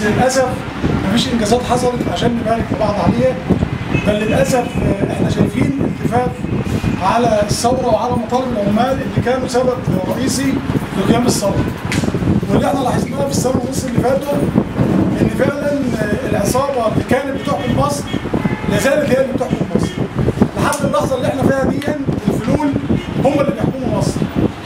للاسف مفيش انجازات حصلت عشان نبارك لبعض عليها بل للاسف آه، احنا شايفين التفاف على الثوره وعلى مطالب العمال اللي كانوا سبب رئيسي لقيام الثوره واللي احنا لاحظناه في السنه ونص اللي فاتوا ان فعلا آه، العصابه اللي كانت بتحكم مصر لا زالت هي اللي بتحكم مصر لحد اللحظه اللي احنا فيها دي الفلول هم اللي بيحكموا مصر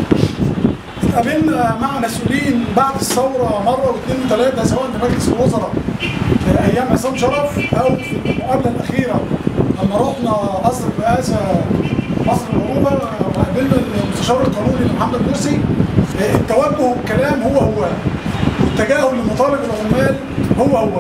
اتقابلنا مع مسؤولين بعد الثوره مره واثنين وثلاثه سواء في مجلس الوزراء في ايام عصام شرف او في المقابله الاخيره لما رحنا قصر الرئاسه مصر العروبه وقابلنا المستشار القانوني محمد مرسي التوجه والكلام هو هو والتجاهل لمطالب العمال هو هو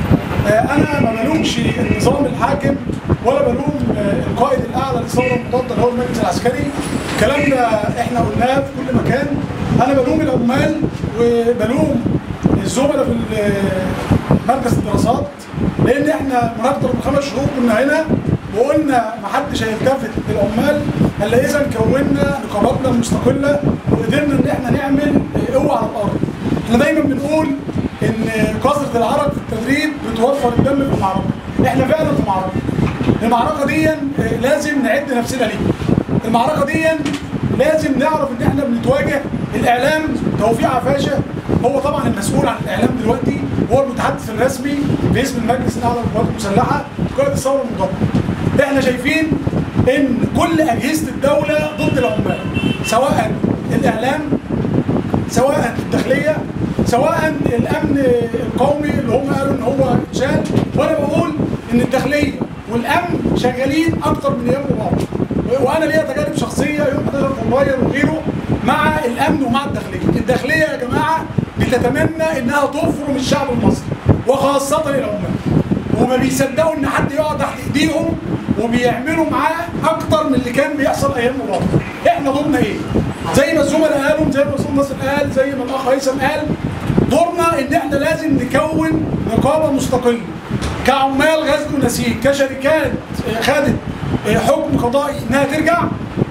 انا ما بلومش النظام الحاكم ولا بلوم القائد الاعلى للثوره المضاده اللي هو المجلس العسكري الكلام ده احنا قلناه في كل مكان انا بلوم العمال وبلوم الزملاء في مركز الدراسات لان احنا من اكثر من خمس شهور كنا هنا وقلنا ما حدش هيلتفت للعمال الا اذا كونا نقاباتنا المستقله وقدرنا ان احنا نعمل قوه على الارض. احنا دايما بنقول ان كثره العرق في التدريب بتوفر الدم في المعركه. احنا فعلا في معركه. المعركه دي لازم نعد نفسنا ليها. المعركه دي لازم نعرف ان احنا بنتواجه الاعلام توفيق عفاشه هو طبعا المسؤول عن الاعلام دلوقتي هو المتحدث الرسمي باسم المجلس الاعلى للقوات المسلحه قائد الثوره المضاده. احنا شايفين ان كل اجهزه الدوله ضد العمال سواء الاعلام سواء الداخليه سواء الامن القومي اللي هم قالوا ان هو اتشال وانا بقول ان الداخليه والامن شغالين اكتر من ايام بعض وانا ليا تجارب شخصيه يوم 11 فبراير وغيره مع الامن ومع الداخليه الداخليه يا جماعه بتتمنى انها تفرم الشعب المصري وخاصه العمال وما بيصدقوا ان حد يقع تحت ايديهم وبيعملوا معاه اكتر من اللي كان بيحصل ايام مبارك احنا دورنا ايه زي ما الزملاء قالوا زي ما الاستاذ ناصر قال زي ما الاخ هيثم قال دورنا ان احنا لازم نكون نقابه مستقله كعمال غزل ونسيج كشركات خدت حكم قضائي انها ترجع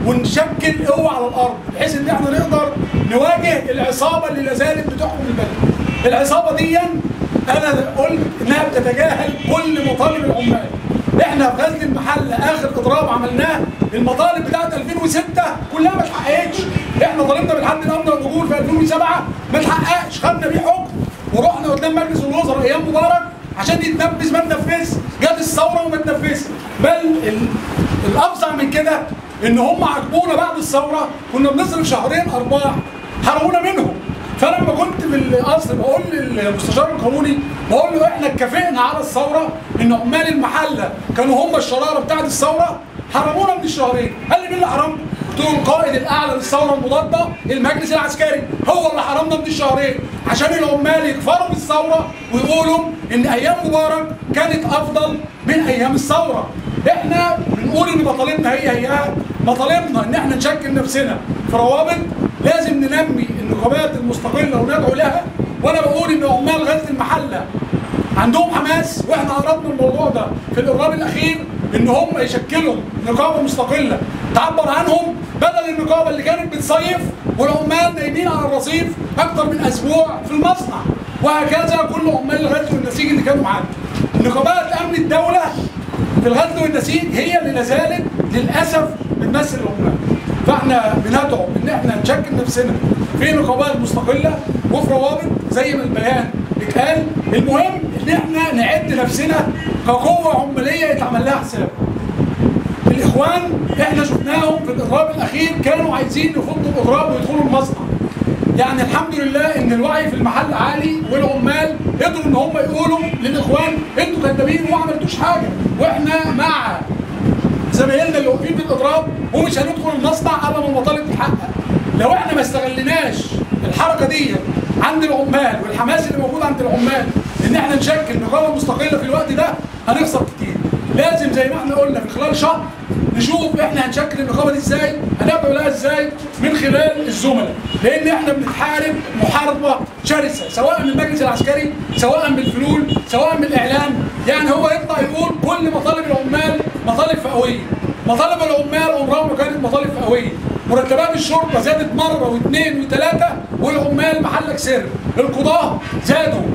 ونشكل قوه على الارض بحيث ان احنا نقدر نواجه العصابه اللي لا زالت بتحكم البلد العصابه دي انا قلت انها بتتجاهل كل مطالب العمال احنا في غزل المحل اخر اضراب عملناه المطالب بتاعت 2006 كلها ما اتحققتش احنا طالبنا بالحد الامن والاجور في 2007 ما اتحققش خدنا بيه حكم ورحنا قدام مجلس الوزراء ايام مبارك عشان يتنفذ ما اتنفذش جت الثوره وما اتنفذش بل ال... الافظع من كده ان هم عاقبونا بعد الثوره كنا بنصرف شهرين ارباح حرمونا منهم فانا لما كنت في القصر بقول للمستشار القانوني بقول له احنا اتفقنا على الثوره ان عمال المحله كانوا هم الشراره بتاعت الثوره حرمونا من الشهرين قال لي مين اللي حرمنا؟ قلت له القائد الاعلى للثوره المضاده المجلس العسكري هو اللي حرمنا من الشهرين عشان العمال يكفروا بالثوره ويقولوا ان ايام مبارك كانت افضل من ايام الثوره احنا بنقول ان مطالبنا هي هيها مطالبنا ان احنا نشكل نفسنا في روابط لازم ننمي النقابات المستقله وندعو لها وانا بقول ان عمال غزل المحله عندهم حماس واحنا عرضنا الموضوع ده في الاضراب الاخير ان هم يشكلوا نقابه مستقله تعبر عنهم بدل النقابه اللي كانت بتصيف والعمال نايمين على الرصيف اكتر من اسبوع في المصنع وهكذا كل عمال الغزل والنسيج اللي كانوا معانا. نقابات امن الدوله في الغزل والنسيج هي اللي لا زالت للاسف بتمثل العمال. فاحنا بندعو ان احنا نشكل نفسنا في نقابات مستقله وفي روابط زي ما البيان اتقال المهم ان احنا نعد نفسنا كقوه عماليه يتعمل لها حساب. الاخوان احنا شفناهم في الاضراب الاخير كانوا عايزين يخطوا الاضراب ويدخلوا المصنع. يعني الحمد لله ان الوعي في المحل عالي والعمال قدروا ان هم يقولوا للاخوان انتوا كدابين وما عملتوش حاجه واحنا مع زمايلنا اللي واقفين في الاضراب ومش هندخل المصنع قبل ما المطالب تتحقق. لو احنا ما استغليناش الحركه دي عند العمال والحماس اللي موجود عند العمال ان احنا نشكل نقابه مستقله في الوقت ده هنخسر كتير. لازم زي ما احنا قلنا في خلال شهر نشوف احنا هنشكل النقابه دي ازاي هندعو لها ازاي من خلال الزملاء لان احنا بنحارب محاربه شرسه سواء من المجلس العسكري سواء بالفلول سواء بالاعلام يعني هو يطلع يقول كل مطالب العمال مطالب فئويه مطالب العمال عمرها ما كانت مطالب فئويه مرتبات الشرطه زادت مره واثنين وثلاثه والعمال محلك سر القضاه زادوا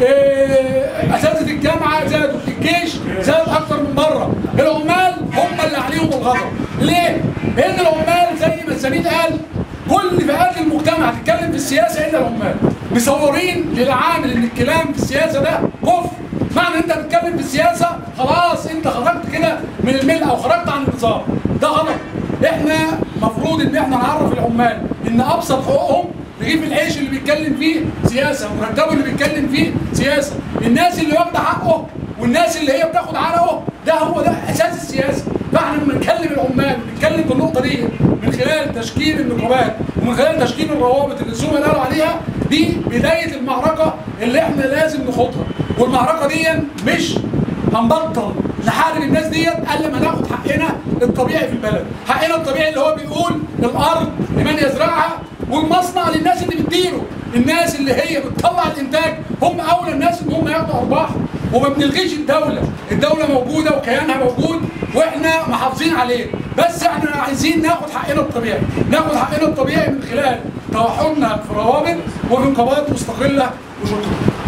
إيه، اساتذه الجامعه زادوا الجيش زاد اكتر من مره العمال هم اللي عليهم الغضب ليه؟ لان العمال زي ما الزميل قال كل فئات المجتمع تتكلم في السياسه الا العمال مصورين للعامل ان الكلام في السياسه ده كفر معنى انت بتتكلم في السياسه خلاص انت خرجت كده من الملة او خرجت عن النظام ده غلط احنا مفروض ان احنا نعرف العمال ان ابسط حقوقهم رغيف العيش اللي بيتكلم فيه سياسه مرتبه اللي بيتكلم فيه سياسه الناس اللي واخده حقه والناس اللي هي بتاخد عرقه ده هو ده اساس السياسه فاحنا لما نكلم العمال ونتكلم في النقطه دي من خلال تشكيل النقابات ومن خلال تشكيل الروابط اللي الزملاء قالوا عليها دي بدايه المعركه اللي احنا لازم نخوضها والمعركه دي مش هنبطل نحارب الناس ديت الا لما ناخد حقنا الطبيعي في البلد حقنا الطبيعي اللي هو بيقول الارض لمن يزرعها والمصنع للناس اللي بتديره الناس اللي هي بتطلع الانتاج هم اولى الناس ان هم ياخدوا ارباح وما بنلغيش الدوله الدوله موجوده وكيانها موجود واحنا محافظين عليه بس احنا عايزين ناخد حقنا الطبيعي ناخد حقنا الطبيعي من خلال توحدنا في روابط وفي نقابات مستقله وشكرا